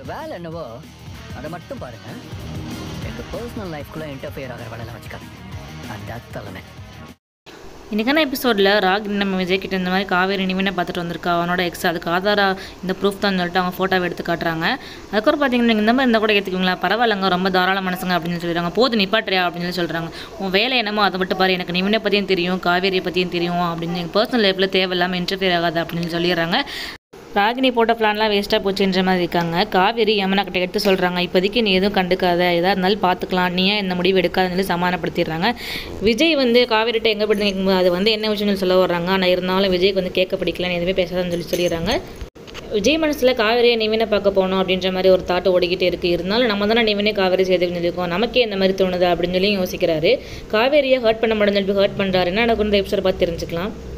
வேலை என்னவோ அதை மட்டும் பாருங்க எங்க பர்சனல் லைஃப்குள்ள இன்டர்ஃபியர் ஆகிற வேலையெல்லாம் வச்சுக்காதீங்க அதான் தலைமை இன்றைக்கான எபிசோடில் ராகினி நம்ம விஜய் கிட்ட இந்த மாதிரி காவேரி நிவினை பார்த்துட்டு வந்திருக்கா அவனோட எக்ஸ் அதுக்கு ஆதாரா இந்த ப்ரூஃப் தான் சொல்லிட்டு அவங்க ஃபோட்டோவை எடுத்து காட்டுறாங்க அதுக்கப்புறம் பார்த்தீங்கன்னா நீங்க இந்த மாதிரி இருந்தால் கூட ஏற்றுக்குங்களா பரவாயில்லங்க ரொம்ப தாராள மனசுங்க அப்படின்னு சொல்லிடுறாங்க போது நிப்பாட்டுறியா அப்படின்னு சொல்லி சொல்கிறாங்க உன் வேலை என்னமோ அதை மட்டும் பாரு எனக்கு நிவினை பற்றியும் தெரியும் காவேரியை பற்றியும் தெரியும் அப்படின்னு எங்கள் பர்சனல் லைஃப்பில் தேவையில்லாமல் இன்டர்ஃபியர் ஆகாது அப்படின்னு சொல்லிடுறாங்க ராகினி போட்ட பிளான்லாம் வேஸ்ட்டாக போச்சுன்ற மாதிரி இருக்காங்க காவேரி யமுனா கிட்ட எடுத்து சொல்கிறாங்க இப்போதைக்கு நீ எதுவும் கண்டுக்காத எதாக இருந்தாலும் பார்த்துக்கலாம் நீ ஏன் இந்த முடிவு எடுக்காதுன்னு சொல்லி சமாதானப்படுத்திடுறாங்க விஜய் வந்து காவேரிட்ட எங்கே படுத்து கேட்கும்போது அது வந்து என்ன விஷயம்னு சொல்ல வர்றாங்க ஆனால் இருந்தாலும் விஜய்க்கு வந்து கேட்க பிடிக்கலன்னு எதுவுமே பேசாதன்னு சொல்லி சொல்லிடுறாங்க விஜய் மனசில் காவேரியை நிவினை பார்க்க போகணும் அப்படின்ற மாதிரி ஒரு தாட்டு ஓடிக்கிட்டே இருக்குது இருந்தாலும் நம்ம தானே நிவினே காவேரி செய்து இருக்கோம் நமக்கே இந்த மாதிரி தோணுது அப்படின்னு சொல்லி யோசிக்கிறாரு காவேரியை ஹர்ட் பண்ண முடியும் சொல்லி ஹர்ட் பண்ணுறாரு என்ன நடக்குன்ற எபிசோட பார்த்து தெரிஞ்சுக்கலாம்